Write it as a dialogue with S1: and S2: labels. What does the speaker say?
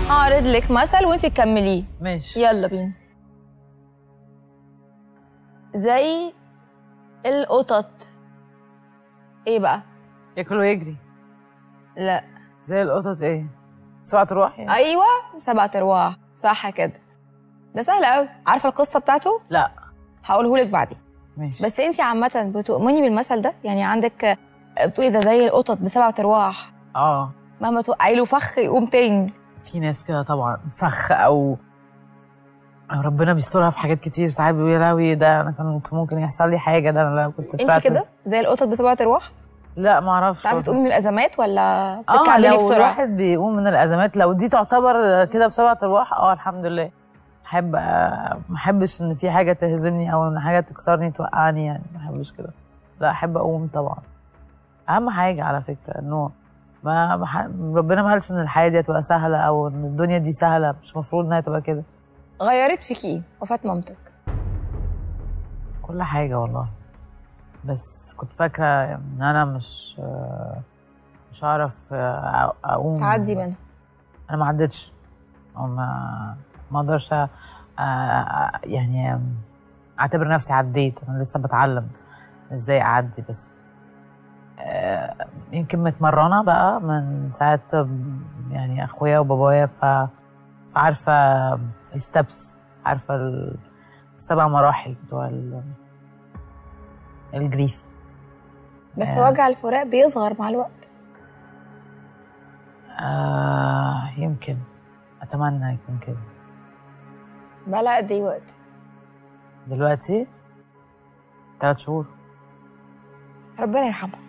S1: هعرض لك مثل وانت تكمليه
S2: ماشي
S1: يلا بينا زي القطط ايه بقى
S2: ياكل ويجري
S1: لا
S2: زي القطط ايه سبعة ارواح يعني
S1: ايوه سبعة ارواح صح كده ده سهل قوي عارفه القصه بتاعته
S2: لا
S1: هقوله لك بعدين
S2: ماشي
S1: بس انت عامه بتؤمني بالمثل ده يعني عندك بتقولي ده زي القطط بسبعة ارواح
S2: اه
S1: مهما توقعي له فخ يقوم تاني
S2: في ناس كده طبعا فخ او أو ربنا بيسترها في حاجات كتير ساعات بيقول يا لهوي ده انا كنت ممكن يحصل لي حاجه ده انا لو كنت
S1: انت
S2: طلعت-
S1: كده زي القطط بسبعة ارواح
S2: لا ما اعرفش
S1: تعرفي تقومي من الازمات ولا
S2: اه
S1: بتتكعبلي
S2: لو
S1: بسرعه
S2: الواحد بيقوم من الازمات لو دي تعتبر كده بسبعة ارواح اه الحمد لله احب آه، ما احبش ان في حاجه تهزمني او ان حاجه تكسرني توقعني يعني ما احبش كده لا احب اقوم طبعا اهم حاجه على فكره انه ما ما ح- ربنا ما قالش ان الحياه دي هتبقى سهله او ان الدنيا دي سهله مش المفروض انها تبقى كده
S1: غيرت فيكي ايه وفاه مامتك
S2: كل حاجه والله بس كنت فاكره ان انا مش آه، مش هعرف آه، اقوم
S1: تعدي منها
S2: انا ما عدتش أو ما ما اقدرش أ- أ- يعني اعتبر نفسي عديت انا لسه بتعلم ازاي اعدي بس آه، يمكن متمرنه بقى من ساعه يعني اخويا وبابايا ف فعارفه الستبس عارفه ال- السبع مراحل بتوع ال- الجريف
S1: بس
S2: آه.
S1: وجع الفراق بيصغر مع الوقت
S2: آه يمكن اتمنى يكون كده
S1: بقى قد ايه وقت
S2: دلوقتي ثلاث شهور
S1: ربنا يرحمه